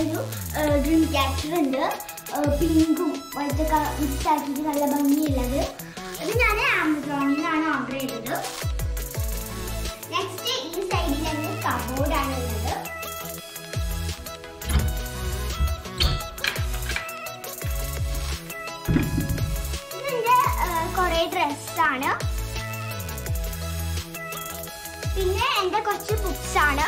ഒരു dream catcher ഉണ്ട് പിങ്കും വൈറ്റൊക്കെ മിക്സ് ആക്കിയിട്ട് നല്ല ഭംഗിയുള്ളത് ഇത് ഞാൻ ആമസോണിൽ നിന്നാണ് ഓർഡർ ചെയ്തത് നെക്സ്റ്റ് ഈ സൈഡിൽ തന്നെ കബോർഡാണ് ഉള്ളത് ഇതിന്റെ കുറെ ഡ്രസ്സാണ് പിന്നെ എന്റെ കുറച്ച് ബുക്സ് ആണ്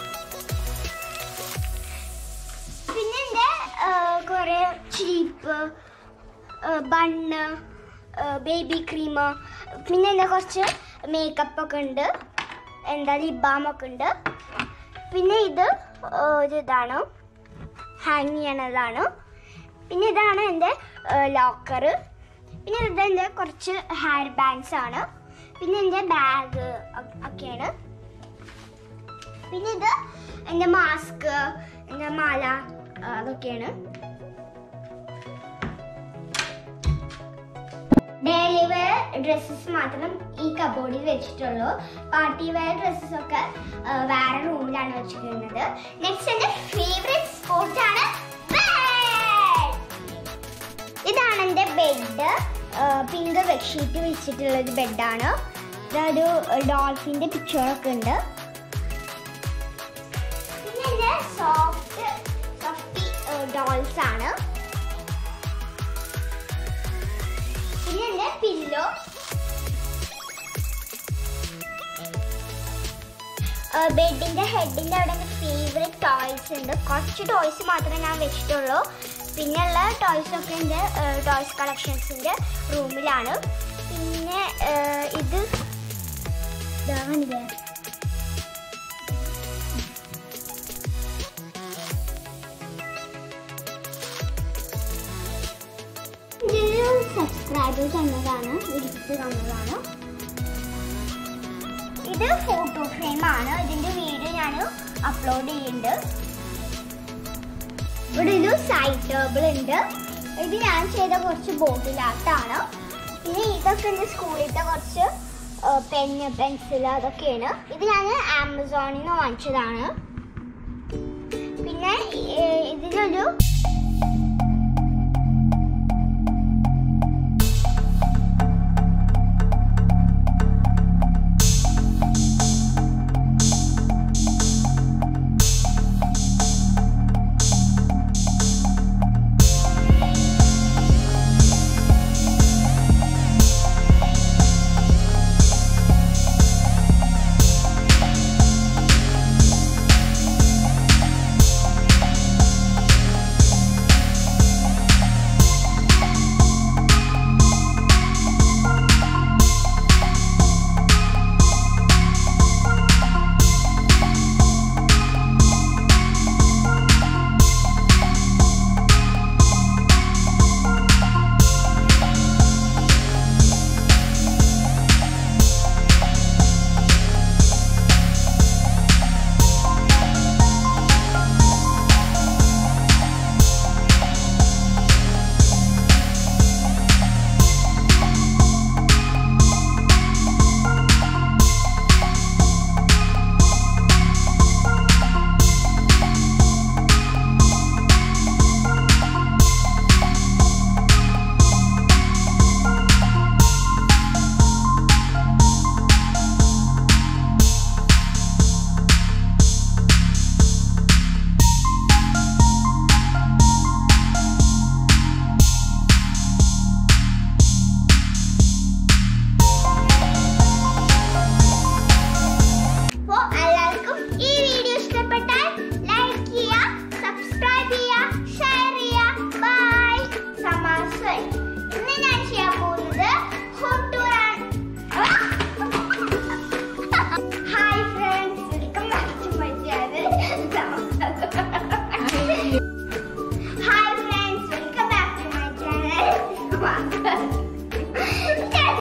പിന്നെ എന്റെ കുറെ ചീപ്പ് ബണ്ണ് ബേബി ക്രീം പിന്നെ എന്റെ കുറച്ച് മേക്കപ്പ് ഒക്കെ ഉണ്ട് എന്താ ലിപ് ബാം ഒക്കെ ഉണ്ട് പിന്നെ ഇത് ആ, ഒരു ഇതാണ് ഹാങ് ചെയ്യണതാണ് പിന്നെ ഇതാണ് എൻ്റെ ലോക്കർ പിന്നെ ഇത് എൻ്റെ കുറച്ച് ഹെയർ ബാഗ്സ് ആണ് പിന്നെ എൻ്റെ ബാഗ് ഒക്കെയാണ് പിന്നെ ഇത് എൻ്റെ മാസ്ക് എൻ്റെ മാല ആ, അതൊക്കെയാണ് ഡെയിലി വെയർ ഡ്രസ്സസ് മാത്രം ഈ കബോർഡിൽ വെച്ചിട്ടുള്ളൂ പാർട്ടി വെയർ ഡ്രസ്സസ് ഒക്കെ ആ, വേറെ റൂമിലാണ് വെച്ചിരിക്കുന്നത് നെക്സ്റ്റ് എൻ്റെ ഫേവറേറ്റ് സ്പോർട്സ് ആണ് bed. ഇതാണ് എൻ്റെ ബെഡ് പിങ്ക് ബെഡ്ഷീറ്റ് വെച്ചിട്ടുള്ള ഒരു ബെഡാണ് ഇതൊരു ഡോൾഫിൻ്റെ പിക്ചറൊക്കെ ഉണ്ട് പിന്നെ എൻ്റെ സോഫ്റ്റ് സോഫ്റ്റി ഡോൾസ് ആണ് പിന്നെ എൻ്റെ പില്ലോ ബെഡിന്റെ ഹെഡിന്റെ അവിടെ എൻ്റെ ഫേവറേറ്റ് ടോയ്സ് ഉണ്ട് കുറച്ച് ടോയ്സ് മാത്രമേ ഞാൻ വെച്ചിട്ടുള്ളൂ പിന്നെയുള്ള ടോയ്സ് ഒക്കെ എൻ്റെ ടോയ്സ് കളക്ഷൻസിന്റെ റൂമിലാണ് പിന്നെ ഏഹ്, ഇത് ഇതാണിത് ഇതൊരു സബ്സ്ക്രൈബേഴ്സ് തന്നതാണ് ഒരു ഗിഫ്റ്റ് തന്നതാണ് ഇത് ഫോട്ടോ ഫ്രെയിം ആണ് ഇതിന്റെ വീഡിയോ ഞാൻ അപ്ലോഡ് ചെയ്യുന്നുണ്ട് ഇവിടെ ഒരു സൈഡ് ടേബിൾ ഉണ്ട് ഇത് ഞാൻ ചെയ്ത കുറച്ച് ബോട്ടിലാട്ടാണ് പിന്നെ ഇതൊക്കെ എൻ്റെ സ്കൂളിലത്തെ കുറച്ച് പെന്ന് പെൻസിൽ അതൊക്കെയാണ് ഇത് ഞാൻ ആമസോണിൽ നിന്ന് വാങ്ങിച്ചതാണ് പിന്നെ ഏ, ഇതിലൊരു